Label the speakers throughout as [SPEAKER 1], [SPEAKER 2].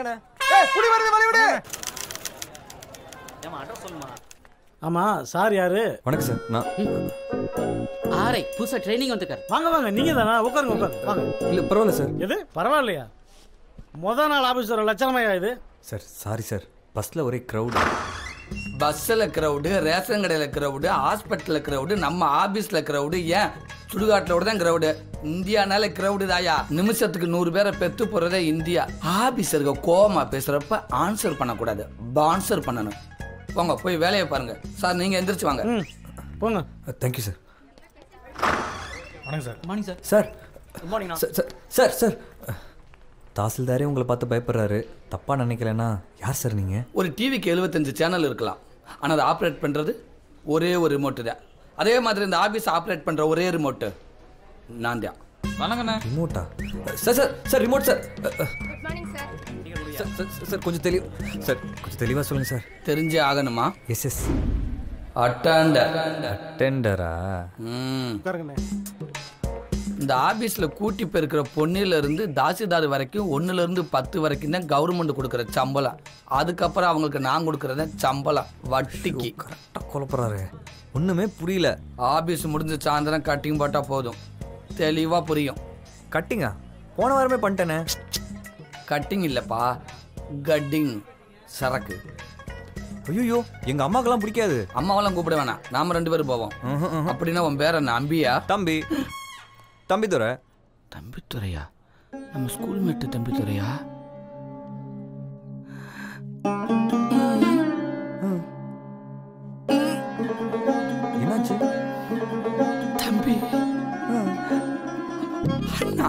[SPEAKER 1] வாங்கண்ணே ஏய் புடி வருது வழி விடு
[SPEAKER 2] ஏமா அட்ரஸ் சொல்லுமா
[SPEAKER 3] ஆமா சார் யாரு
[SPEAKER 4] வணக்கம் சார் நான்
[SPEAKER 2] ஆரை புதுசா ட்ரைனிங் வந்திருக்காரு
[SPEAKER 3] வாங்க வாங்க நீங்க தானா உட்காருங்க உட்காருங்க வாங்க
[SPEAKER 4] இல்லை பரவாயில்ல சார்
[SPEAKER 3] எது பரவாயில்லையா முத நாள் ஆபீஸ் வர லட்சணமையா இது
[SPEAKER 4] சார் சாரி சார் பஸ்ஸில் ஒரே க்ரௌடு
[SPEAKER 5] பஸ்ஸில் க்ரௌடு ரேஷன் கடையில் க்ரௌடு ஹாஸ்பிட்டலில் க்ரௌடு நம்ம ஆபீஸில் க்ரௌடு ஏன் சுடுகாட்டில் தான் க்ரௌடு இந்தியானால க்ரௌடு தாயா நிமிஷத்துக்கு நூறு பேரை பெத்து போகிறதே இந்தியா ஆபீஸருக்கு கோவமா பேசுகிறப்ப ஆன்சர் பண்ணக்கூடாது பான்சர் பண்ணணும் போங்க போய் வேலையை பாருங்க சார் நீங்கள் எந்திரிச்சு வாங்க
[SPEAKER 3] ம் போங்க
[SPEAKER 4] தேங்க்யூ சார்
[SPEAKER 3] வணக்கம் sir
[SPEAKER 2] morning sir
[SPEAKER 4] sir
[SPEAKER 2] good morning
[SPEAKER 4] sir sir sir sir தாசில்தாரே உங்களை பார்த்து பயப்படுறாரு தப்பாக நினைக்கலன்னா யார் சார் நீங்கள்
[SPEAKER 5] ஒரு டிவிக்கு எழுபத்தஞ்சு சேனல் இருக்கலாம் ஆனால் அதை ஆப்ரேட் பண்ணுறது ஒரே ஒரு ரிமோட்டு தான் அதே மாதிரி இந்த ஆபீஸ் ஆப்ரேட் பண்ணுற ஒரே ரிமோட்டு நான் தான்
[SPEAKER 2] வணக்கண்ணே
[SPEAKER 4] ரிமோட்டா sir sir sir remote sir
[SPEAKER 6] good morning sir
[SPEAKER 4] sir sir sir கொஞ்சம் தெளிவு சார் கொஞ்சம் தெளிவாக சொல்லுங்கள் சார்
[SPEAKER 5] தெரிஞ்சே ஆகணுமா
[SPEAKER 4] எஸ் எஸ்
[SPEAKER 5] அட்டாண்டர்
[SPEAKER 4] டெண்டரா
[SPEAKER 5] ம்
[SPEAKER 3] உட்காருங்கண்ணே
[SPEAKER 5] இந்த ஆபீஸ்ல கூட்டி பெருக்கிற பொண்ணுல இருந்து தாசில்தார் வரைக்கும் ஒண்ணுல இருந்து பத்து வரைக்கும் தான் கவர்மெண்ட் கொடுக்குற சம்பளம் அதுக்கப்புறம் அவங்களுக்கு நான் கொடுக்கறத சம்பளம் வட்டிக்கு
[SPEAKER 4] கரெக்டாக குழப்பறாரு ஒன்றுமே புரியல
[SPEAKER 5] ஆபீஸ் முடிஞ்ச சாயந்தரம் கட்டிங் போட்டா போதும் தெளிவா புரியும்
[SPEAKER 4] கட்டிங்கா போன வாரமே பண்ணிட்டேனே
[SPEAKER 5] கட்டிங் இல்லப்பா கட்டிங் சரக்கு
[SPEAKER 4] ஐயோ எங்கள் அம்மாக்கெல்லாம் பிடிக்காது
[SPEAKER 5] அம்மாவெல்லாம் கூப்பிட வேணாம் நாம ரெண்டு பேரும் போவோம்
[SPEAKER 4] ம்ஹும், ம்ஹும்.
[SPEAKER 5] அப்படின்னா உன் பேர் என்ன அம்பியா
[SPEAKER 4] தம்பி தம்பி துறை
[SPEAKER 5] தம்பித்துறையா நம்ம ஸ்கூல் மேட்டு தம்பித்துறையா
[SPEAKER 4] என்னாச்சு
[SPEAKER 5] தம்பி அண்ணா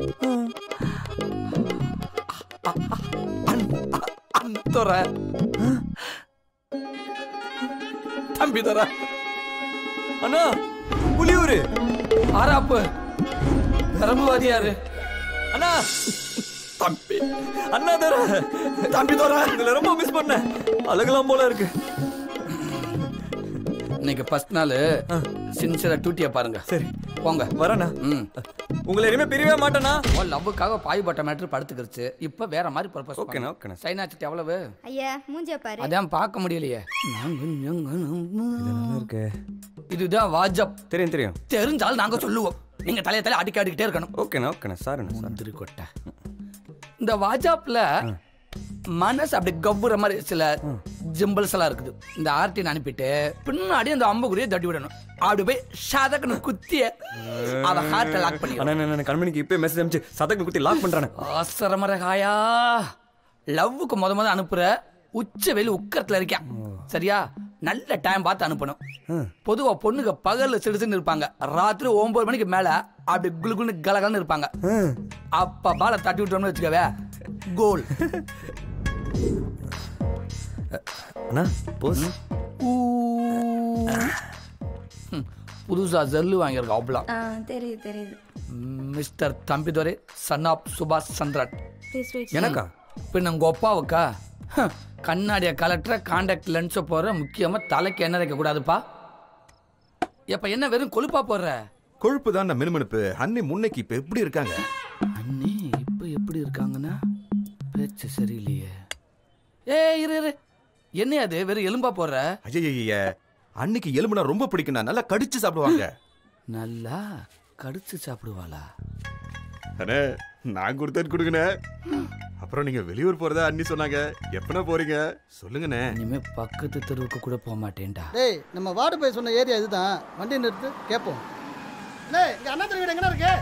[SPEAKER 5] அந்தொரை தம்பி தர
[SPEAKER 4] அண்ணா புலியூரு
[SPEAKER 5] ஆறாப்பு பெரம்புவாதியாரு
[SPEAKER 4] அண்ணா
[SPEAKER 5] தம்பி
[SPEAKER 4] அண்ணா தர தம்பி தர இதுல ரொம்ப மிஸ் பண்ணேன் அழகலாம் போல இருக்கு
[SPEAKER 5] இன்னைக்கு ஃபர்ஸ்ட் நாள் சின்சியரா டூட்டியை பாருங்க
[SPEAKER 4] சரி
[SPEAKER 5] போங்க
[SPEAKER 4] வரேண்ணா
[SPEAKER 5] ம்
[SPEAKER 4] உங்களை இனிமே பிரியவே மாட்டேண்ணா
[SPEAKER 5] உன் லவ்வுக்காக பாய் பட்ட மேட்ரு படுத்துக்கிருச்சு இப்போ வேற மாதிரி பர்பஸ்
[SPEAKER 4] ஓகேண்ணா, ஓகேண்ணா.
[SPEAKER 5] சைன் ஆச்சுட்டு எவ்வளவு
[SPEAKER 6] ஐயா மூஞ்சிய பாரு
[SPEAKER 5] அதான் பார்க்க முடியலையே
[SPEAKER 4] நல்லா இருக்கு
[SPEAKER 5] இதுதான் வாஜப்
[SPEAKER 4] தெரியும் தெரியும்
[SPEAKER 5] தெரிஞ்சாலும் நாங்க சொல்லுவோம் நீங்க தலைய தலை அடிக்க அடிக்கிட்டே இருக்கணும்
[SPEAKER 4] ஓகேண்ணா ஓகேண்ணா சாரிண்ணா சார்
[SPEAKER 5] முந்திரி கொட்டை இந்த வாஜாப்ல மனசு அப்படி கவ்வுற மாதிரி சில ஜிம்பிள்ஸ் எல்லாம் இருக்குது இந்த ஆர்டின் அனுப்பிட்டு பின்னாடி அந்த அம்புக்குரிய தட்டி விடணும் அப்படி போய் சதக்கனு குத்திய அத ஹார்ட்டை லாக் பண்ணி
[SPEAKER 4] அண்ணா நான் கண்மணிக்கு இப்போ மெசேஜ் அனுப்பிச்சு சதக்கு குத்தி லாக் பண்ணுறானே
[SPEAKER 5] ஆசரமரகாயா லவ்வுக்கு முத முத அனுப்புற உச்ச வெளி உக்கரத்துல இருக்கேன் சரியா நல்ல டைம் பார்த்து அனுப்பணும் பொதுவா பொண்ணுங்க பகல்ல சிடுசுன்னு இருப்பாங்க ராத்திரி ஒன்பது மணிக்கு மேல அப்படி குளு குளு கலகலன்னு இருப்பாங்க அப்ப பால தட்டி விட்டோம்னு வச்சுக்கவே கோல்
[SPEAKER 4] அண்ணா போஸ்
[SPEAKER 5] புதுசா ஜல்லு வாங்கியிருக்கோம் அவ்வளோ
[SPEAKER 6] ஆ தெரியுது தெரியுது
[SPEAKER 5] மிஸ்டர் தம்பிதுரை சன் ஆஃப் சுபாஷ் சந்திரன்
[SPEAKER 6] ப்ளீஸ் வெயிட்
[SPEAKER 4] எனக்கா
[SPEAKER 5] பின்ன உங்க ஒப்பாவுக்கா ஹம், கண்ணாடியை கலட்டுற காண்டாக்ட் லென்ஸை போடுற முக்கியமா தலைக்கு என்ன வைக்க கூடாதுப்பா எப்ப என்ன வெறும் கொழுப்பா போடுற
[SPEAKER 1] கொழுப்பு தான் மினுமினுப்பு அன்னை முன்னைக்கு இப்ப எப்படி இருக்காங்க
[SPEAKER 5] அண்ணி இப்ப எப்படி இருக்காங்கன்னா பேச்சு சரியில்லையே ஏ இரு இரு என்ன அது வெறும் எலும்பா போடுற
[SPEAKER 1] ஐயய்ய அன்னைக்கு எலும்புனா ரொம்ப பிடிக்கும் நல்லா கடிச்சு சாப்பிடுவாங்க
[SPEAKER 5] நல்லா கடிச்சு சாப்பிடுவாளா
[SPEAKER 1] அண்ணே நான் கொடுத்தேன் கொடுங்கண்ணே அப்புறம் நீங்க வெளியூர் போறதா அண்ணி சொன்னாங்க எப்பனா போறீங்க சொல்லுங்கண்ணே
[SPEAKER 5] இனிமே பக்கத்து தெருவுக்கு கூட போக மாட்டேன்டா
[SPEAKER 7] டேய் நம்ம வார்டு போய் சொன்ன ஏரியா இதுதான் வண்டி நிறுத்து கேட்போம் டேய் இங்க அண்ணா வீடு எங்கடா இருக்கு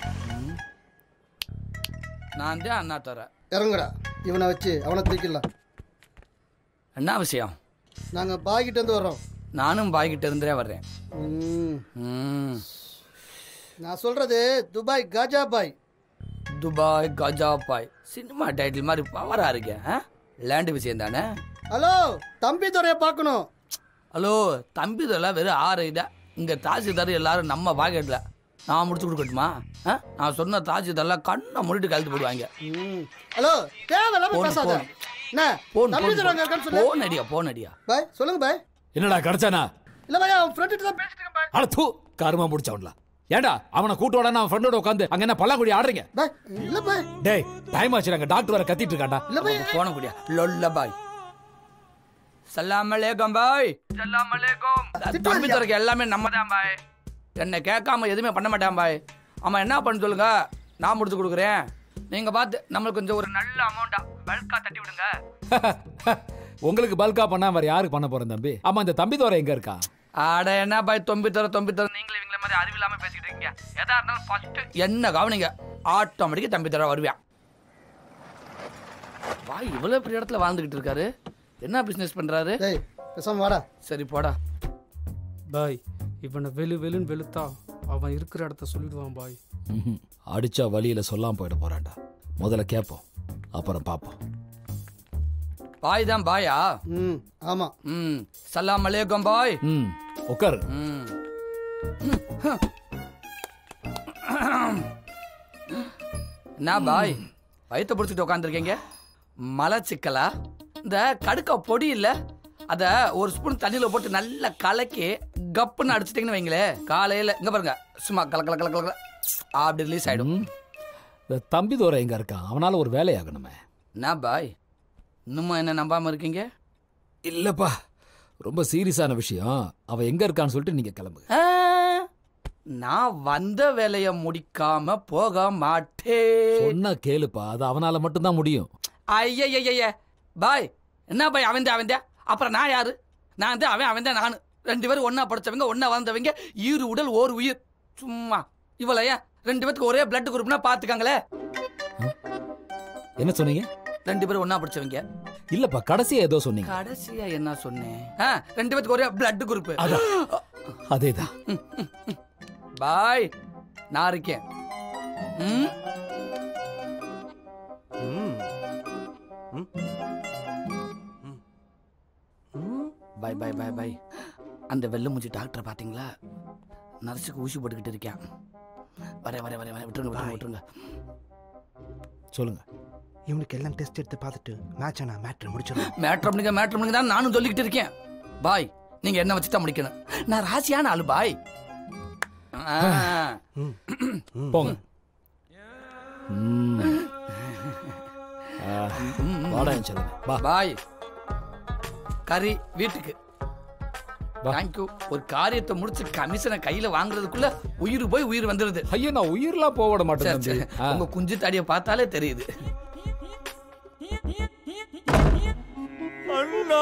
[SPEAKER 5] நான் தான் அண்ணா தரேன்
[SPEAKER 7] இறங்குடா இவனை வச்சு அவனை தூக்கிடலாம்
[SPEAKER 5] என்ன விஷயம்
[SPEAKER 7] நாங்க பாய்கிட்ட இருந்து வர்றோம்
[SPEAKER 5] நானும் பாய்கிட்ட இருந்தே வர்றேன்
[SPEAKER 7] ம்,
[SPEAKER 5] ம்.
[SPEAKER 7] நான் சொல்றது Dubai Khaja Bhai
[SPEAKER 5] Dubai Khaja Bhai cinema title மாதிரி பவரா இருக்கேன் லேண்டு விஷயம் தானே
[SPEAKER 7] ஹலோ தம்பி துறைய பார்க்கணும்
[SPEAKER 5] ஹலோ தம்பி இதெல்லாம் வெறும் ஆறு இதா இங்க தாசில்தார் எல்லாரும் நம்ம பாக்கெட்ல நான் முடிச்சு கொடுக்கட்டுமா ஆ? நான் சொன்ன தாசில்தார்லாம் கண்ணை மூடிட்டு கழுத்து போடுவாங்க
[SPEAKER 7] ம். ஹலோ தேவையில்லாம
[SPEAKER 5] போன்,
[SPEAKER 7] பேசாத
[SPEAKER 5] போன்.
[SPEAKER 7] என்ன
[SPEAKER 5] போன்
[SPEAKER 7] தம்பி துறை அங்க இருக்கான்னு சொல்லு
[SPEAKER 5] போன் அடியா போன் அடியா
[SPEAKER 7] பாய் சொல்லுங்க பாய்
[SPEAKER 8] என்னடா கிடைச்சானா
[SPEAKER 7] இல்ல பாய் அவன் ஃப்ரெண்ட் தான் பேசிட்டு இருக்கேன் பாய்
[SPEAKER 8] அட தூ கருமா முடிச்சவன்ல ஏன்டா அவனை கூட்டோட நான் ஃப்ரெண்டோட உட்காந்து அங்க என்ன பல்லாங்குடி ஆடுறீங்க
[SPEAKER 7] பாய் இல்ல பாய்
[SPEAKER 8] டேய் டைம் ஆச்சு அங்க டாக்டர் வர கத்திட்டு இருக்காண்டா
[SPEAKER 7] இல்ல பாய்
[SPEAKER 5] போன குடியா லொல்ல பாய் சலாம் அலைக்கும் பாய் சலாம் அலைக்கும் தம்பி துறைக்கு எல்லாமே நம்ம தான் பாய் என்னை கேட்காம எதுவுமே பண்ண மாட்டான் பாய் ஆமா என்ன பண்ண சொல்லுங்க நான் முடிச்சு கொடுக்குறேன் நீங்க பார்த்து நம்மளுக்கு கொஞ்சம் ஒரு நல்ல அமௌண்டா பல்கா தட்டி விடுங்க
[SPEAKER 8] உங்களுக்கு பல்கா பண்ணா வேற யாருக்கு பண்ண போறேன் தம்பி ஆமா இந்த தம்பி தோரை எங்க இருக்கா
[SPEAKER 5] ஆட என்ன பாய் தொம்பி தர தொம்பி தர நீங்களும் இவங்கள மாதிரி அறிவு இல்லாம பேசிட்டு இருக்கீங்க எதா இருந்தாலும் ஃபர்ஸ்ட் என்ன கவனிங்க ஆட்டோமேட்டிக்கா தம்பி தர வருவியா பாய் இவ்வளவு பெரிய இடத்துல வாழ்ந்துகிட்டு இருக்காரு என்ன பிசினஸ் பண்றாரு
[SPEAKER 7] டேய் பேசாம வாடா
[SPEAKER 5] சரி போடா
[SPEAKER 9] பாய் இவனை வெளு வெளுன்னு வெளுத்தா அவன் இருக்கிற இடத்த சொல்லிடுவான் பாய்
[SPEAKER 8] ம்ஹும். அடிச்சா வழியில சொல்லாம போயிட போறான்டா முதல்ல கேட்போம் அப்புறம் பார்ப்போம்
[SPEAKER 5] பாய் தான் பாயா
[SPEAKER 7] ம் ஆமா
[SPEAKER 5] ம் சலாம் அலைக்கும் பாய்
[SPEAKER 8] ம் உட்காரு
[SPEAKER 5] ம் என்ன பாய் வயிற்ற பிடிச்சிட்டு உட்காந்துருக்கீங்க மலை சிக்கலா இந்த கடுக்க பொடி இல்ல அத ஒரு ஸ்பூன் தண்ணியில போட்டு நல்லா கலக்கி கப்புன்னு அடிச்சிட்டிங்கன்னு வைங்களேன் காலையில இங்க பாருங்க சும்மா கல கல கல கல கல அப்படி ரிலீஸ் ஆயிடும்
[SPEAKER 8] ம். இந்த தம்பி தோரை எங்க இருக்கான் அவனால ஒரு வேலையாகணுமே
[SPEAKER 5] என்ன பாய் இன்னுமா என்ன நம்பாம இருக்கீங்க
[SPEAKER 8] இல்லப்பா ரொம்ப சீரியஸான விஷயம் அவன் எங்க இருக்கான்னு சொல்லிட்டு நீங்க கிளம்புங்க
[SPEAKER 5] ஆ, நான் வந்த வேலையை முடிக்காம போக மாட்டேன்
[SPEAKER 8] சொன்னா கேளுப்பா அது அவனால மட்டும்தான் முடியும்
[SPEAKER 5] ஐயய்யய்ய பாய் என்ன பாய் அவன் அவன் அப்புறம் நான் யாரு நான் வந்து அவன் அவன் தான் நான் ரெண்டு பேரும் ஒண்ணா படிச்சவங்க ஒண்ணா வளர்ந்தவங்க ஈரு உடல் ஓர் உயிர் சும்மா இவ்வளோ ஏன் ரெண்டு பேத்துக்கு ஒரே பிளட் குரூப்னா பாத்துக்காங்களே
[SPEAKER 8] என்ன சொன்னீங்க
[SPEAKER 5] ரெண்டு பேரும் ஒண்ணா படிச்சவங்க
[SPEAKER 8] இல்லப்பா கடைசியா ஏதோ சொன்னீங்க
[SPEAKER 5] கடைசியா என்ன சொன்னேன் ஆ, ரெண்டு பேத்துக்கு ஒரே பிளட் குரூப்
[SPEAKER 8] அதான் அதேதான்
[SPEAKER 5] பாய் நான் இருக்கேன் ம்
[SPEAKER 1] ம்.
[SPEAKER 5] பை பை பை பை அந்த வெள்ளை மூஞ்சி டாக்டரை பாத்தீங்களா நர்ஸுக்கு ஊசி போட்டுக்கிட்டு இருக்கேன் வரேன் வரேன் வரேன் வரேன் விட்டுருங்க விட்டுருங்க விட்டுருங்க
[SPEAKER 8] சொல்லுங்க
[SPEAKER 10] இவனுக்கு எல்லாம் டெஸ்ட் எடுத்து பார்த்துட்டு மேட்ச் ஆனா மேட்ரு முடிச்சிடலாம்
[SPEAKER 5] மேட்ரு பண்ணுங்க மேட்ரு பண்ணுங்க தான் நானும் சொல்லிக்கிட்டு இருக்கேன் பாய் நீங்க என்ன வச்சு தான் முடிக்கணும் நான் ராசியான ஆளு பாய் ஆ.
[SPEAKER 8] போங்க ம். ஆ, வாடா என் செல்லுங்க வா
[SPEAKER 5] பாய் கறி வீட்டுக்கு
[SPEAKER 8] வா.
[SPEAKER 5] தேங்க்யூ ஒரு காரியத்தை முடிச்சு கமிஷனை கையில வாங்குறதுக்குள்ள உயிர் போய் உயிர் வந்துருது
[SPEAKER 8] ஐயோ நான் உயிர்லாம் போக விட மாட்டேன்
[SPEAKER 5] சரி,
[SPEAKER 8] தம்பி
[SPEAKER 5] சரி.
[SPEAKER 8] ஆ.
[SPEAKER 5] உங்க குஞ்சு தாடியை பார்த்தாலே தெரியுது
[SPEAKER 1] அண்ணா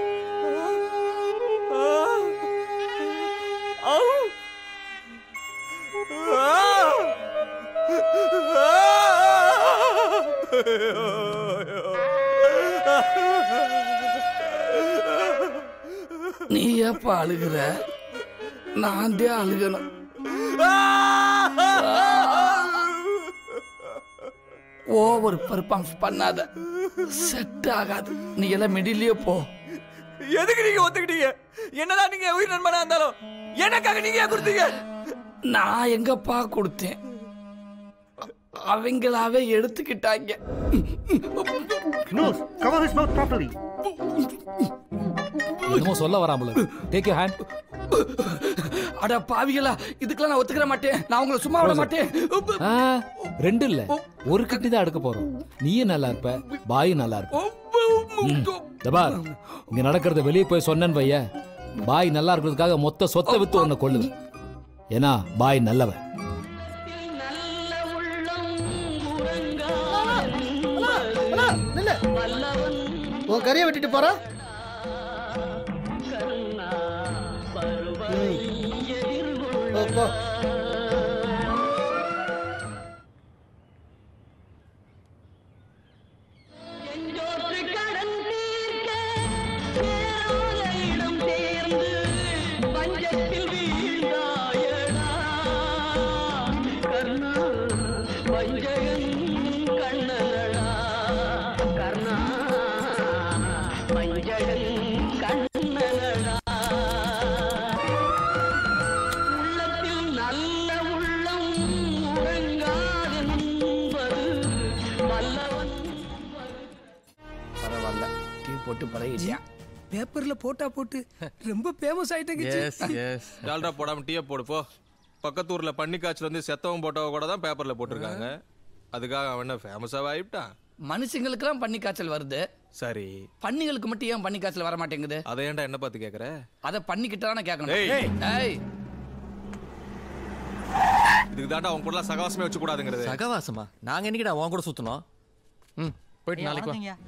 [SPEAKER 5] நீ எப்ப அழுகுற நான் தான் அழுகணும் ஓவர் பெர்ஃபார்ம்ஸ் பண்ணாத செட் ஆகாது நீ எல்லாம் மிடிலே போ
[SPEAKER 2] எதுக்கு நீங்க ஒத்துக்கிட்டீங்க என்னதான் நீங்க உயிர் நண்பனா இருந்தாலும் எனக்காக நீங்க ஏன் கொடுத்தீங்க
[SPEAKER 5] நான் எங்கப்பா கொடுத்தேன் அவங்களாவே எடுத்துக்கிட்டாங்க
[SPEAKER 10] nose cover his mouth properly
[SPEAKER 8] என்னமோ சொல்ல வராமல டேக் யூ ஹேண்ட்
[SPEAKER 5] அட பாவிகளா இதுக்கெல்லாம் நான் ஒத்துக்கிற மாட்டேன் நான் உங்களை சும்மா விட மாட்டேன்
[SPEAKER 8] ரெண்டு இல்ல ஒரு கட்டி தான் எடுக்க போறோம் நீயும் நல்லா இருப்ப பாயும் நல்லா இருப்ப ம். இந்த பார் இங்க நடக்கிறத வெளியே போய் சொன்னேன்னு வைய பாய் நல்லா இருக்கிறதுக்காக மொத்த சொத்தை வித்து உன்னை கொள்ளுது ஏன்னா பாய் நல்லவன்
[SPEAKER 7] அண்ணா, நில்லு. உன் கறியை வெட்டிட்டு போற ம். போ, போ.
[SPEAKER 5] பரவாயில்ல டீ போட்டு பழகிட்டியா
[SPEAKER 9] பேப்பர்ல போட்டா போட்டு ரொம்ப ஃபேமஸ் ஆயிட்டேங்க
[SPEAKER 11] எஸ் எஸ் டால்டா போடாம டீயை போடு போ பக்கத்து ஊர்ல பன்னி காய்ச்சல் வந்து செத்தவன் போட்டவ கூட தான் பேப்பர்ல போட்டிருக்காங்க அதுக்காக அவன் என்ன ஃபேமஸாக ஆயிட்டான்
[SPEAKER 5] மனுஷங்களுக்கெல்லாம் பன்னி காய்ச்சல் வருது
[SPEAKER 11] சரி
[SPEAKER 5] பன்னிகளுக்கு மட்டும் ஏன் பன்னி காய்ச்சல் வர மாட்டேங்குது
[SPEAKER 11] அதை ஏன்டா என்ன பார்த்து கேட்குற
[SPEAKER 5] அதை பண்ணிக்கிட்டு தானே கேட்கணும்
[SPEAKER 11] ஏய்.
[SPEAKER 5] ஏய்
[SPEAKER 11] இதுக்கு தாண்டா அவன் கூட சகவாசமே வச்சு கூடாதுங்கிறது
[SPEAKER 2] சகவாசமா நாங்க என்னைக்குடா உன் கூட சுத்தணும் ம் போயிட்டு நாளைக்கு வா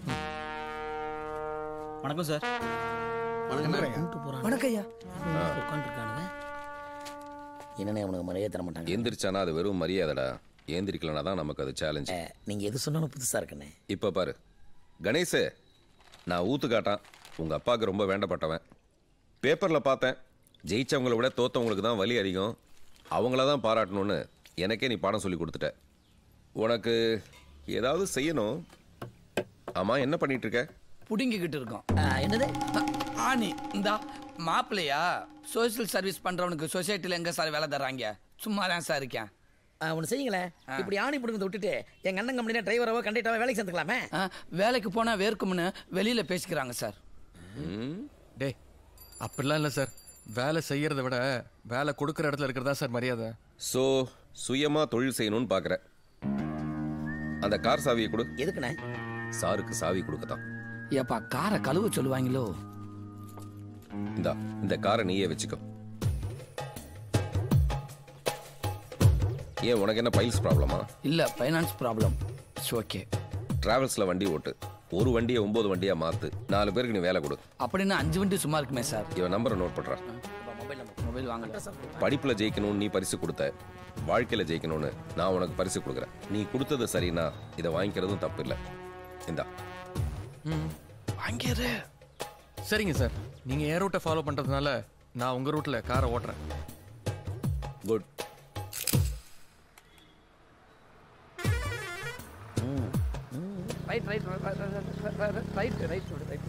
[SPEAKER 12] வணக்கம் சார்
[SPEAKER 13] வணக்கம் ஐயா உட்காந்துருக்கானுங்க என்னண்ணே உனக்கு மரியாதை தர மாட்டாங்க
[SPEAKER 14] எந்திரிச்சானா அது வெறும் மரியாதைடா ஏந்திரிக்கலனா தான் நமக்கு அது சேலஞ்ச்
[SPEAKER 13] நீங்க எது சொன்னாலும் புதுசா இருக்குண்ணே
[SPEAKER 14] இப்போ பாரு கணேஷ் நான் ஊத்து காட்டான் உங்க அப்பாவுக்கு ரொம்ப வேண்டப்பட்டவன் பேப்பர்ல பார்த்தேன் ஜெயிச்சவங்கள விட தோத்தவங்களுக்கு தான் வலி அதிகம் அவங்கள தான் பாராட்டணும்னு எனக்கே நீ பாடம் சொல்லி கொடுத்துட்ட உனக்கு ஏதாவது செய்யணும் ஆமா என்ன பண்ணிட்டு இருக்க
[SPEAKER 5] புடுங்கிக்கிட்டு இருக்கோம்
[SPEAKER 13] என்னது
[SPEAKER 5] ஆனி இந்தா மாப்பிள்ளையா சோஷியல் சர்வீஸ் பண்றவனுக்கு சொசைட்டில எங்க சார் வேலை தர்றாங்க சும்மா தான் சார் இருக்கேன்
[SPEAKER 13] ஒன்று செய்யுங்களேன் இப்படி ஆணி பிடுங்க விட்டுட்டு எங்க அண்ணன் கம்பெனியில் டிரைவராவோ கண்டக்டராவோ வேலைக்கு சேர்ந்துக்கலாமே
[SPEAKER 5] ஆ, வேலைக்கு போனா வேர்க்கும்னு வெளியில பேசிக்கிறாங்க சார்
[SPEAKER 2] டேய் அப்படிலாம் இல்லை சார் வேலை செய்யறத விட வேலை கொடுக்குற இடத்துல இருக்கிறதா சார் மரியாதை
[SPEAKER 14] ஸோ சுயமா தொழில் செய்யணும்னு பார்க்குற அந்த கார் சாவியை கொடு
[SPEAKER 13] எதுக்குண்ணே
[SPEAKER 14] சாருக்கு சாவி கொடுக்கத்தான்
[SPEAKER 5] ஏப்பா காரை கழுவ சொல்லுவாங்களோ
[SPEAKER 14] இந்தா இந்த காரை நீயே வச்சுக்கோ ஏன் உனக்கு என்ன பைல்ஸ் ப்ராப்ளமா
[SPEAKER 5] இல்ல ஃபைனான்ஸ் ப்ராப்ளம் ஓகே
[SPEAKER 14] டிராவல்ஸ்ல வண்டி ஓட்டு ஒரு வண்டியை ஒன்பது வண்டியா மாத்து நாலு பேருக்கு நீ வேலை கொடு
[SPEAKER 5] அப்படின்னு அஞ்சு வண்டி சும்மா இருக்குமே சார்
[SPEAKER 14] இவன் நம்பரை நோட் பண்றா
[SPEAKER 5] மொபைல் வாங்க
[SPEAKER 14] படிப்புல ஜெயிக்கணும்னு நீ பரிசு கொடுத்த வாழ்க்கையில ஜெயிக்கணும்னு நான் உனக்கு பரிசு கொடுக்குறேன் நீ கொடுத்தது சரினா இதை வாங்கிக்கிறதும் தப்பு இல்லை இந்தா
[SPEAKER 2] ம் வாங்கிடு சரிங்க சார் நீங்க என் ரூட்டை ஃபாலோ பண்றதுனால நான் உங்க ரூட்ல காரை ஓட்டுறேன்
[SPEAKER 14] good
[SPEAKER 5] right right right right right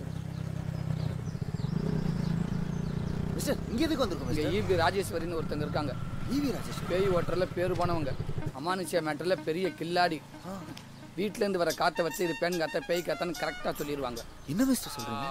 [SPEAKER 10] mister இங்க எதுக்கு வந்திருக்கோம்
[SPEAKER 5] இங்க ஈபி ராஜேஸ்வரின்னு ஒருத்தங்க இருக்காங்க
[SPEAKER 10] ஈவி ராஜேஷ்
[SPEAKER 5] பேய் ஓட்டுறதுல பேரு போனவங்க அமானுஷ்ய மேட்டர்ல பெரிய கில்லாடி வீட்ல இருந்து வர காத்தை வச்சு இது பெண் காத்த பேய் காத்தான்னு கரெக்டா சொல்லிடுவாங்க
[SPEAKER 10] என்ன மிஸ்டர் சொல்றீங்க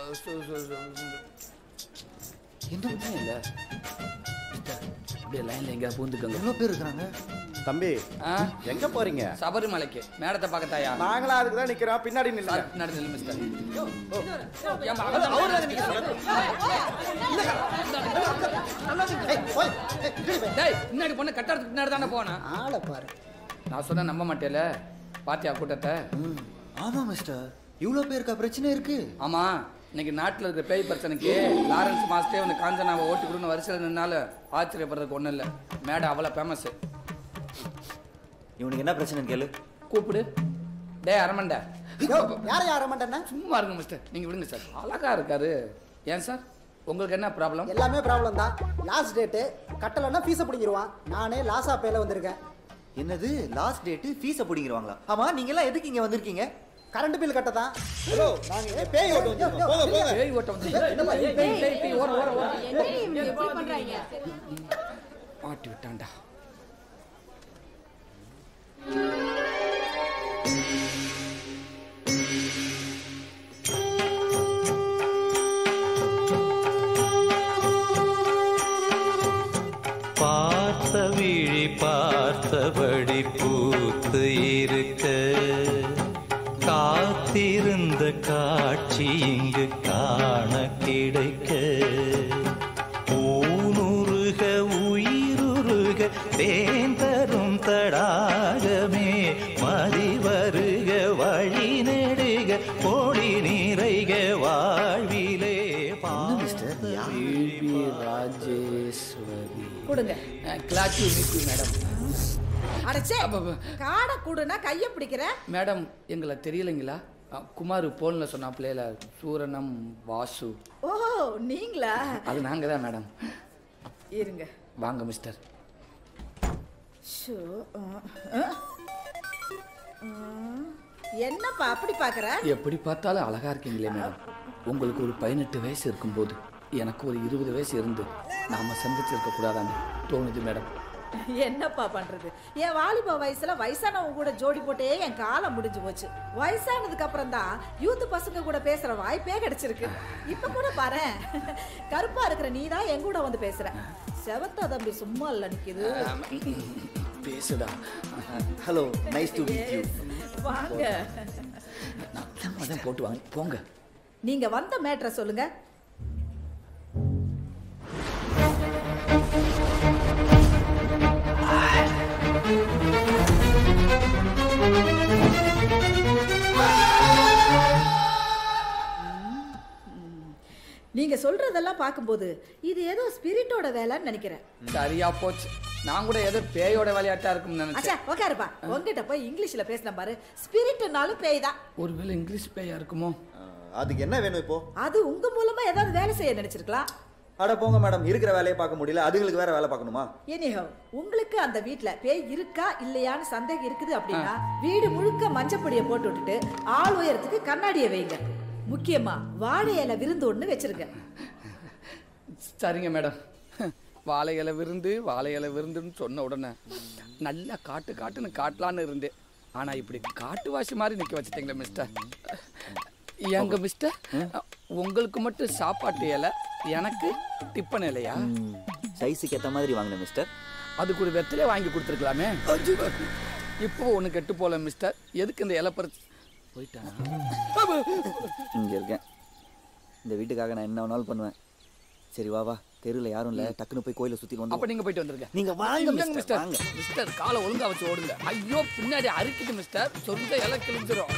[SPEAKER 5] என்ன இல்ல அப்படியே லைன்ல எங்கேயா பூந்துக்கோங்க
[SPEAKER 10] எவ்வளவு பேர் இருக்காங்க
[SPEAKER 15] தம்பி எங்க போறீங்க
[SPEAKER 5] சபரிமலைக்கு மேடத்தை பார்க்கத்தாயா
[SPEAKER 15] நாங்களும் அதுக்கு தான் நிக்கிறோம் பின்னாடி நில்லுங்க
[SPEAKER 5] பின்னாடி நில்லு மிஸ்டர் ஏம்மா,
[SPEAKER 15] அவரு-
[SPEAKER 5] அவர்தான்
[SPEAKER 15] அவரு தானே நிக்க சொல்றாரு.
[SPEAKER 5] டேய் முன்னாடி பொண்ணு கட்டறதுக்கு பின்னாடி தானே போனேன்
[SPEAKER 10] ஆளை பாரு
[SPEAKER 5] நான் சொன்ன நம்ப மாட்டேல பாத்தியா கூட்டத்தை
[SPEAKER 10] ஆமா மிஸ்டர் இவ்வளவு பேருக்கா பிரச்சனை இருக்கு
[SPEAKER 5] ஆமா இன்னைக்கு நாட்டுல இருக்கிற பேய் பிரச்சனைக்கு லாரன்ஸ் மாஸ்டே வந்து காஞ்சனாவை ஓட்டு கொடுன்னு வரிசையில் நின்னாலும் ஆச்சரியப்படுறதுக்கு ஒண்ணும் இல்ல மேடம் அவ்வளவு ஃபேமஸ்
[SPEAKER 12] இவனுக்கு என்ன பிரச்சனை கேளு
[SPEAKER 5] கூப்பிடு டேய் அரமண்டா
[SPEAKER 10] யாரை யார மாட்டேன்னா
[SPEAKER 5] சும்மா இருங்க மிஸ்டர் நீங்க விடுங்க சார் அழகா இருக்காரு ஏன் சார் உங்களுக்கு என்ன ப்ராப்ளம்
[SPEAKER 7] எல்லாமே ப்ராப்ளம் தான் லாஸ்ட் டேட்டு கட்டலைன்னா ஃபீஸை பிடிங்கிருவான் நானே லாஸா பேல வந்திருக்கேன்
[SPEAKER 12] என்னது லாஸ்ட் டேட்டு ஃபீஸை பிடிங்கிருவாங்களா ஆமா நீங்க எல்லாம் எதுக்கு இங்க வந்திருக்கீங்க
[SPEAKER 7] கரண்ட் பில் கட்ட தான் ஹலோ நாங்க பேய் ஓட்டு வந்திருக்கோம் போங்க போங்க
[SPEAKER 5] பேய் ஓட்ட வந்து பேய் பேய் பேய் பேய் ஓர ஓர ஓர மாட்டி விட்டான்டா
[SPEAKER 16] பார்த்த விழி பார்த்தபடி பூத்து இருக்க காத்திருந்த காட்சி இங்கு காண கிடைக்க ஊனுருக உயிருருக தேன் தரும் தடாகமே மதி வருக வழி நெடுக பொடி நிறைக வாழ்விலே
[SPEAKER 5] பேபி ராஜேஸ்வரி
[SPEAKER 17] கொடுங்க
[SPEAKER 5] கிளாச்சி மிக்கு மேடம்
[SPEAKER 17] அடைச்சே காடை கூடுனா கைய பிடிக்கிற
[SPEAKER 5] மேடம் எங்களை தெரியலைங்களா அ, குமார் போன்ல சொன்னாப்ல சூரணம் வாசு
[SPEAKER 17] ஓ நீங்களா
[SPEAKER 5] அது நாங்க தான் மேடம்
[SPEAKER 17] இருங்க
[SPEAKER 5] வாங்க மிஸ்டர்
[SPEAKER 17] ஷோ ஆ, ஆ. ஆ, என்னப்பா அப்படி பாக்குற
[SPEAKER 5] எப்படி பார்த்தாலும் அழகா இருக்கீங்களே மேடம் உங்களுக்கு ஒரு பதினெட்டு வயசு இருக்கும்போது எனக்கு ஒரு இருபது வயசு இருந்து நாம சந்திச்சிருக்க கூடாதான்னு தோணுது மேடம்
[SPEAKER 17] என்னப்பா பண்றது என் வாலிப வயசுல வயசானவங்க கூட ஜோடி போட்டே என் காலம் முடிஞ்சு போச்சு வயசானதுக்கு அப்புறம் தான் யூத் பசங்க கூட பேசுற வாய்ப்பே கிடைச்சிருக்கு இப்ப கூட பாரு கருப்பா இருக்கிற நீ தான் என் கூட வந்து பேசுற செவத்தா தம்பி சும்மா இல்ல நிக்குது
[SPEAKER 5] பேசுடா
[SPEAKER 12] hello nice to meet you
[SPEAKER 17] வாங்க
[SPEAKER 5] அதான் போட்டு வாங்க போங்க
[SPEAKER 17] நீங்க வந்த மேட்ரை சொல்லுங்க நீங்க சொல்றதெல்லாம் பார்க்கும்போது இது ஏதோ ஸ்பிரிட்டோட வேலைன்னு நினைக்கிறேன்
[SPEAKER 5] சரியா போச்சு நான் கூட ஏதோ பேயோட விளையாட்டா இருக்கும்னு
[SPEAKER 17] அச்சா
[SPEAKER 5] நினைச்சேன்
[SPEAKER 17] உட்காருப்பா உங்ககிட்ட போய் இங்கிலீஷ்ல பேசின பாரு ஸ்பிரிட்னாலும் பேய் தான்
[SPEAKER 5] ஒருவேளை இங்கிலீஷ் பேயா இருக்குமோ
[SPEAKER 12] அதுக்கு என்ன வேணும் இப்போ
[SPEAKER 17] அது உங்க மூலமா ஏதாவது வேலை செய்ய நினைச்சிருக்கலாம்
[SPEAKER 12] அட போங்க மேடம் இருக்கிற வேலையை பார்க்க முடியல அதுங்களுக்கு வேற வேலை பார்க்கணுமா
[SPEAKER 17] எனிஹோ உங்களுக்கு அந்த வீட்ல பேய் இருக்கா இல்லையான்னு சந்தேகம் இருக்குது அப்படின்னா வீடு முழுக்க மஞ்சப்பொடியை போட்டு விட்டுட்டு ஆள் உயரத்துக்கு கண்ணாடியை வைங்க முக்கியமா வாழை இலை விருந்து ஒண்ணு வச்சிருங்க
[SPEAKER 5] சரிங்க மேடம் வாழை இலை விருந்து வாழை இலை விருந்துன்னு சொன்ன உடனே நல்லா காட்டு காட்டுன்னு காட்டலான்னு இருந்தேன் ஆனா இப்படி காட்டுவாசி மாதிரி நிக்க வச்சுட்டீங்களே மிஸ்டர் எங்க மிஸ்டர் உங்களுக்கு மட்டும் சாப்பாட்டு இலை எனக்கு டிப்பன் இலையா
[SPEAKER 12] சைஸுக்கு ஏற்ற மாதிரி வாங்கினேன் மிஸ்டர்
[SPEAKER 5] அதுக்கு ஒரு வெத்திலே வாங்கி கொடுத்துருக்கலாமே இப்போ ஒன்று கெட்டு போல மிஸ்டர் எதுக்கு இந்த இலை பறிச்சு போயிட்டான்
[SPEAKER 12] இங்கே இருக்கேன் இந்த வீட்டுக்காக நான் என்ன வேணாலும் பண்ணுவேன் சரி வா வா தெருவில் யாரும் இல்லை டக்குன்னு போய் கோயிலை சுற்றி வந்து
[SPEAKER 5] அப்ப நீங்க போயிட்டு வந்துருங்க
[SPEAKER 12] நீங்க வாங்க,
[SPEAKER 5] இல்லைங்க
[SPEAKER 12] மிஸ்டர்,
[SPEAKER 5] மிஸ்டர்
[SPEAKER 12] வாங்க.
[SPEAKER 5] மிஸ்டர் காலை ஒழுங்கா வச்சு ஓடுங்க ஐயோ பின்னாடி அரிக்குது மிஸ்டர் சொந்த இலை கிழிஞ்சிரும்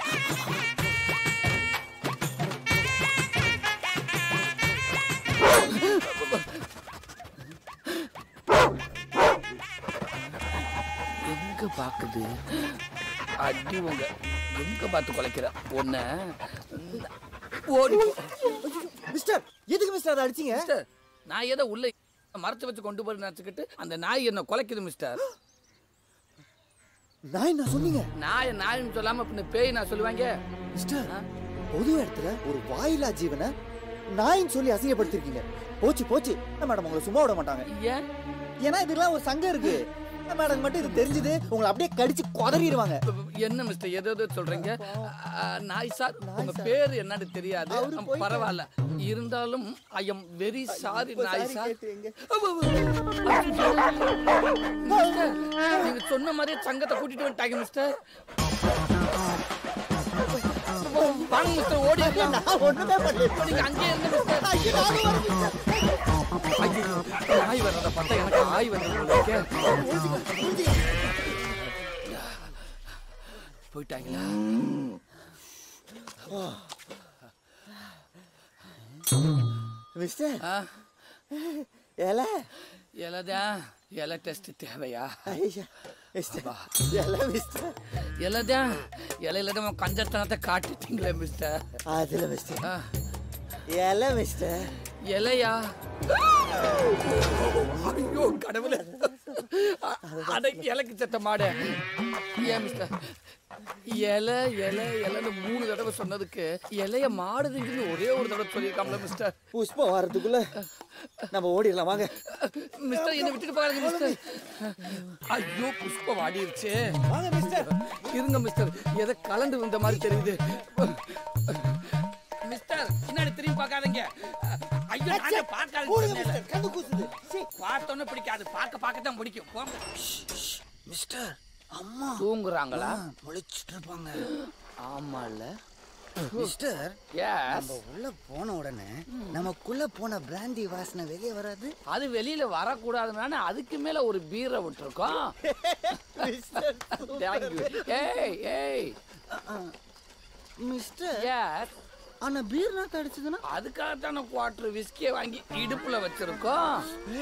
[SPEAKER 5] எங்க பாக்குது அடி உங்க எங்க பார்த்து குலைக்கிற ஒன்ன ஓடி
[SPEAKER 12] மிஸ்டர் எதுக்கு மிஸ்டர் அதை அடிச்சீங்க
[SPEAKER 5] மிஸ்டர் நான் ஏதோ உள்ள மரத்தை வச்சு கொண்டு போய் நினச்சிக்கிட்டு அந்த நாய் என்ன குலைக்குது மிஸ்டர்
[SPEAKER 12] நாய் நான் சொன்னீங்க
[SPEAKER 5] நாய் நாயின்னு சொல்லாம பின்ன பேய் நான் சொல்லுவாங்க
[SPEAKER 12] மிஸ்டர் பொது இடத்துல ஒரு வாயிலா ஜீவனை நாயின்னு சொல்லி அசிங்கப்படுத்திருக்கீங்க போச்சு போச்சு மேடம் உங்களை சும்மா விட மாட்டாங்க
[SPEAKER 5] ஏன்
[SPEAKER 12] ஏன்னா இதெல்லாம் ஒரு சங்கம் இருக்கு மேடம் மட்டும் இது தெரிஞ்சது உங்களை அப்படியே கடிச்சு குதறிடுவாங்க
[SPEAKER 5] என்ன மிஸ்டர் எது எது சொல்றீங்க ஆ, நாய் சார் உங்க பேர் என்னன்னு தெரியாது பரவாயில்ல இருந்தாலும் ஐ எம் வெரி சாரி நாய் சார் மிஸ்டர், நீங்க சொன்ன மாதிரியே சங்கத்தை கூட்டிட்டு வந்துட்டாங்க மிஸ்டர் வாங்க மிஸ்டர் ஓடி நீங்க அங்கேயே இருங்க மிஸ்டர் ஐயோ, நாய் வர்றத பார்த்தா எனக்கு ஆய் வர்றது போயிட்டாங்களா
[SPEAKER 12] மிஸ்டர்
[SPEAKER 5] ஆ
[SPEAKER 12] ஏல
[SPEAKER 5] இலதான் இலை டெஸ்ட் தேவையா
[SPEAKER 12] ஐயா மிஸ்டர் ஏல மிஸ்டர்
[SPEAKER 5] இலதான் இலையில தான் கஞ்சத்தனத்தை காட்டிட்டீங்களே மிஸ்டர்
[SPEAKER 12] அதுல மிஸ்டர் ஏல மிஸ்டர்
[SPEAKER 5] இலையா ஐயோ கடவுளே அ- அட இலைக்கு சத்த மாடு ஏன் மிஸ்டர் இலை இலை இலைன்னு மூணு தடவை சொன்னதுக்கு இலைய மாடுதுங்கன்னு ஒரே ஒரு தடவை சொல்லியிருக்காங்களே மிஸ்டர்
[SPEAKER 12] புஷ்பம் வர்றதுக்குள்ள நம்ம ஓடிடலாம் வாங்க
[SPEAKER 5] மிஸ்டர் என்ன விட்டுட்டு பாருங்க மிஸ்டர் ஐயோ புஷ்பம் வாடிருச்சு
[SPEAKER 12] வாங்க மிஸ்டர்
[SPEAKER 5] இருங்க மிஸ்டர் ஏதோ கலந்து வந்த மாதிரி தெரியுது மிஸ்டர் பின்னாடி திரும்பி பார்க்காதீங்க ஐயோ நானே பார்க்காதீங்க
[SPEAKER 12] கண்ணு கூசுது
[SPEAKER 5] பார்த்தோன்னே பிடிக்காது பார்க்க பார்க்க தான் பிடிக்கும் போங்க
[SPEAKER 10] மிஸ்டர் அம்மா
[SPEAKER 5] தூங்குறாங்களா
[SPEAKER 10] முழிச்சிட்டு இருப்பாங்க
[SPEAKER 5] ஆமால
[SPEAKER 10] மிஸ்டர்
[SPEAKER 5] Yes.
[SPEAKER 10] நம்ம உள்ள போன உடனே நமக்குள்ள போன பிராந்தி வாசனை வெளியே வராது
[SPEAKER 5] அது வெளியில வரக்கூடாதுனால அதுக்கு மேல ஒரு பீரை விட்டுருக்கோம் Thank you. ஏய் ஏய்
[SPEAKER 10] மிஸ்டர்
[SPEAKER 5] Yes.
[SPEAKER 10] ஆனா பீர் நாக்கு அடிச்சதுன்னா
[SPEAKER 5] அதுக்காகத்தான குவார்டர் விஸ்கியை வாங்கி இடுப்புல வச்சிருக்கோம்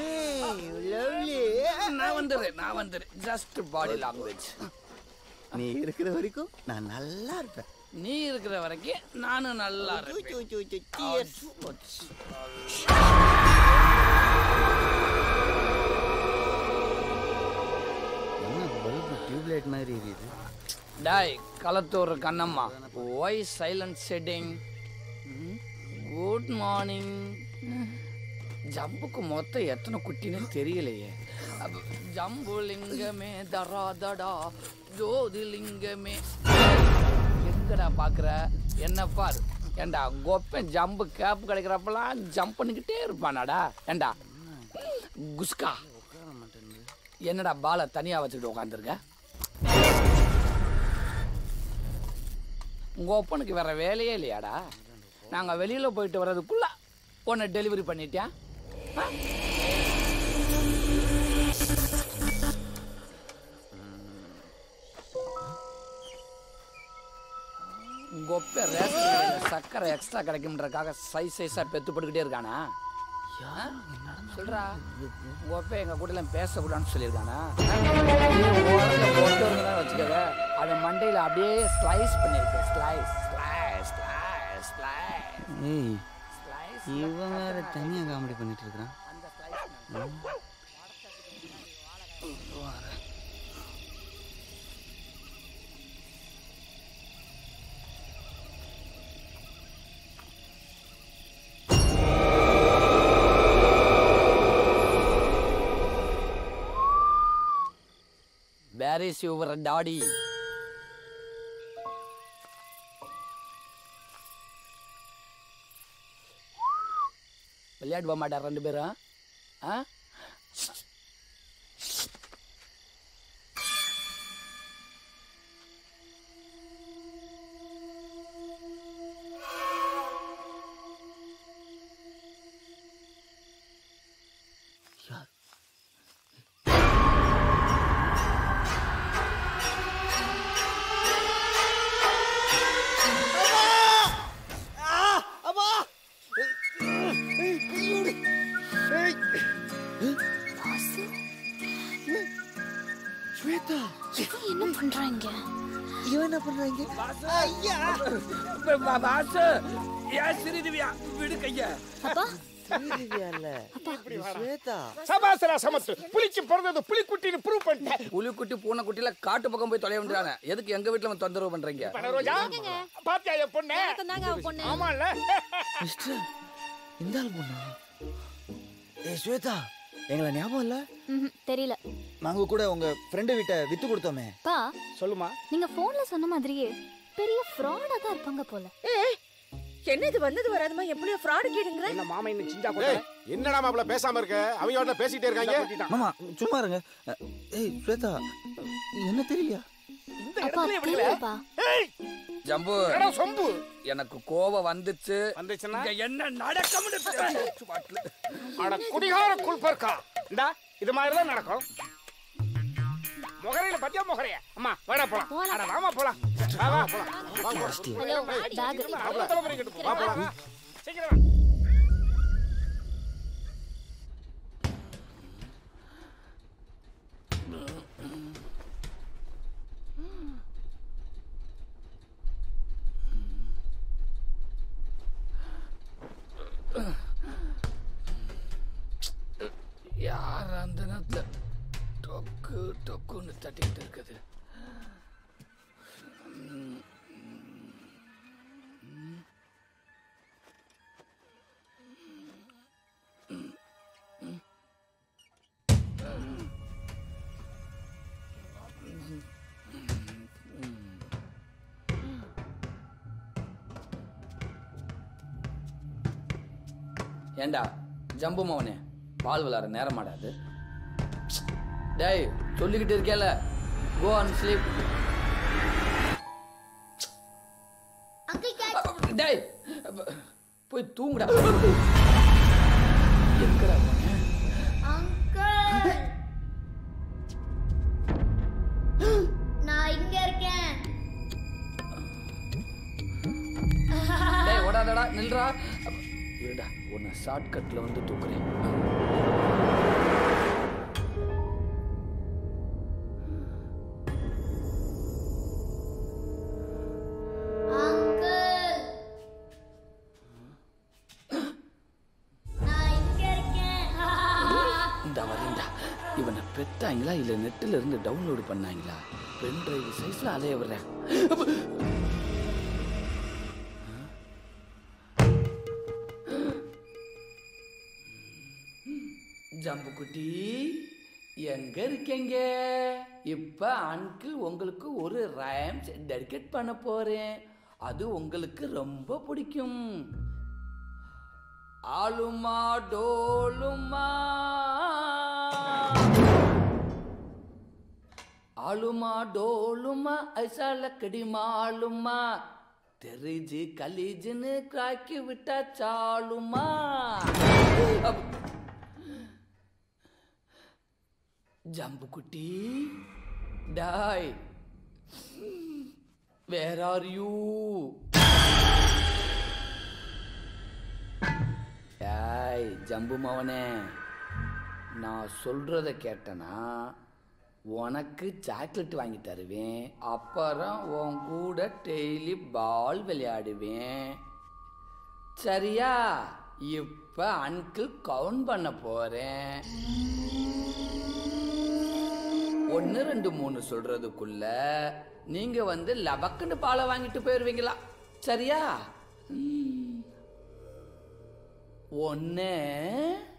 [SPEAKER 5] நான் வந்துடுறேன் நான் வந்துடுறேன் ஜஸ்ட் பாடி லாங்குவேஜ்
[SPEAKER 10] நீ இருக்கிற வரைக்கும் நான் நல்லா இருப்பேன்
[SPEAKER 5] நீ இருக்கிற வரைக்கும் நானும் நல்லா இருப்பேன்
[SPEAKER 10] Cheers. என்ன பல்பு டியூப்லைட் மாதிரி எரியுது
[SPEAKER 5] டாய் களத்தூர் கண்ணம்மா ஒய் சைலண்ட் செட்டிங் குட் மார்னிங் ஜம்புக்கு மொத்தம் எத்தனை குட்டின்னு தெரியலையே அப்ப ஜம்பு லிங்கமே தரா தடா ஜோதி லிங்கமே எங்கடா பாக்குற என்ன பாரு ஏண்டா கொப்பன் ஜம்பு கேப் கிடைக்கிறப்பெல்லாம் ஜம்ப் பண்ணிக்கிட்டே இருப்பானாடா ஏண்டா குஸ்கா என்னடா பாலை தனியா வச்சுக்கிட்டு உட்காந்துருக்க உங்க ஒப்பனுக்கு வேற வேலையே இல்லையாடா நாங்க வெளியில போயிட்டு வர்றதுக்குள்ள உன்னை டெலிவரி பண்ணிட்டியா ஆ? உங்க ஒப்ப ரேஷன் கடையில சக்கரை எக்ஸ்ட்ரா கிடைக்கும்ன்றக்காக சைஸ் சைஸா பெத்து போட்டுக்கிட்டே இருக்கானா ஆ? சொல்றா உங்க ஒப்ப எங்க கூட எல்லாம் பேசக்கூடாதுன்னு சொல்லியிருக்கானா வச்சுக்கவே அவன் மண்டையில அப்படியே ஸ்லைஸ் பண்ணிருக்கேன் ஸ்லைஸ் ஸ்லைஸ் ஸ்லைஸ் ஸ்லைஸ்
[SPEAKER 12] ஏய் இவன் வேற தனியா காமெடி பண்ணிட்டு இருக்கிறான் ம்.
[SPEAKER 5] வேர் இஸ் யுவர் டாடி விளையாடுவா மாட்டா ரெண்டு பேரும் ஆ
[SPEAKER 18] அப்பா
[SPEAKER 19] ஸ்வேதா என்ன பண்றாங்க
[SPEAKER 18] இவன் என்ன பண்றாங்க ஐயா
[SPEAKER 5] பாசு ஏன் சிறிதுவியா விடு கைய
[SPEAKER 19] அப்பா
[SPEAKER 18] ஸ்ரீதேவியா இல்ல ஸ்வேதா
[SPEAKER 13] சபாசரா சமத்து புலிக்கு பிறந்தது புலிக்குட்டின்னு ப்ரூவ் பண்ணிட்டேன்
[SPEAKER 5] புலிக்குட்டி பூனைக்குட்டில காட்டு பக்கம் போய் தொலைய வேண்டியதானே எதுக்கு எங்க வீட்டுல வந்து தொந்தரவு பண்றீங்க
[SPEAKER 13] ரோஜா பாத்தியா என் பொண்ணு
[SPEAKER 19] பொண்ணு
[SPEAKER 13] ஆமால
[SPEAKER 18] மிஸ்டர் இந்த ஆள் பொண்ணா ஏ ஸ்வேதா எங்களை ஞாபகம் இல்ல
[SPEAKER 19] தெரியல
[SPEAKER 18] நாங்க கூட உங்க ஃப்ரெண்டு வீட்டை வித்து கொடுத்தோமே
[SPEAKER 19] பா
[SPEAKER 13] சொல்லுமா
[SPEAKER 19] நீங்க போன்ல சொன்ன மாதிரியே பெரிய ஃப்ராடா தான் இருப்பாங்க போல
[SPEAKER 17] என்ன இது வந்தது வராதுமா எப்படியோ ஃப்ராடு கேடுங்கிற
[SPEAKER 13] என்ன மாமா இன்னும் சிஞ்சா
[SPEAKER 15] ஏய், என்னடா மாப்பிள பேசாம இருக்க அவங்க வாட்டில பேசிட்டே இருக்காங்க
[SPEAKER 18] மாமா சும்மா இருங்க அ, ஏய் ஸ்வேதா என்ன தெரியலையா
[SPEAKER 13] இந்த
[SPEAKER 19] அப்பா
[SPEAKER 13] இடத்துல எப்படி
[SPEAKER 19] தெரியலப்பா
[SPEAKER 5] ஜம்பு
[SPEAKER 13] எடா சொம்பு
[SPEAKER 5] எனக்கு கோவம் வந்துச்சு
[SPEAKER 13] வந்துச்சுன்னா
[SPEAKER 5] இங்க என்ன நடக்கும்னு தெரிஞ்சு பாட்டுல.
[SPEAKER 13] அட குடிகார குல்பர்க்கா இந்தா இது மாதிரி தான் நடக்கும் முகரையில பத்தியா முகரைய அம்மா வாடா போலாம் அட வாமா போலாம் வா வா போலாம் வா போலாம்
[SPEAKER 19] ஹலோ பேக்
[SPEAKER 13] அவ்வளவு தலைமுறை கிட்ட போ. வா போலாம் வா. சீக்கிரம் வா.
[SPEAKER 5] யார் அந்த நேரத்துல டொக்கு டொக்குன்னு தட்டிக்கிட்டு இருக்குது ஏண்டா ஜம்பு மவனே பால் விளாட நேரம் ஆடாது டேய் சொல்லிக்கிட்டு இருக்கேல கோ அண்ட் ஸ்லீப் டேய் போய் தூங்குடா எங்கடா போன?
[SPEAKER 6] அங்கிள் நான் இங்க இருக்கேன்
[SPEAKER 5] டேய் ஓடாதடா நில்றா அப்ப, இருடா உன்னை ஷார்ட்கட்ல வந்து தூக்குறேன்
[SPEAKER 6] அங்கிள் நான் இங்க இருக்கேன்
[SPEAKER 5] இந்த வரேன்டா இவனை பெத்தாங்களா இல்ல நெட்டில் இருந்து டவுன்லோடு பண்ணாங்களா பென் டிரைவ் சைஸ்ல அலைய விடுறேன் ஜம்பு குட்டி எங்க இருக்கீங்க இப்ப அங்கிள் உங்களுக்கு ஒரு ரைம்ஸ் டெடிகேட் பண்ண போறேன் அது உங்களுக்கு ரொம்ப பிடிக்கும் ஆளுமா டோலுமா ஆளுமா டோலுமா ஐசா லக்கடி மாலுமா தெரிஞ்சு கலீஜுன்னு காக்கி விட்டா சாலுமா அப்- ஜம்பு குட்டி டாய் வேர் ஆர் யூ டாய் ஜம்பு மவனே நான் சொல்றத கேட்டனா உனக்கு சாக்லேட் வாங்கி தருவேன் அப்புறம் உன் கூட டெய்லி பால் விளையாடுவேன் சரியா இப்ப அங்கிள் கவுண்ட் பண்ண போறேன் ஒன்று ரெண்டு மூணு சொல்றதுக்குள்ள நீங்க வந்து லபக்குன்னு பாலை வாங்கிட்டு போயிருவீங்களா சரியா ஒன்று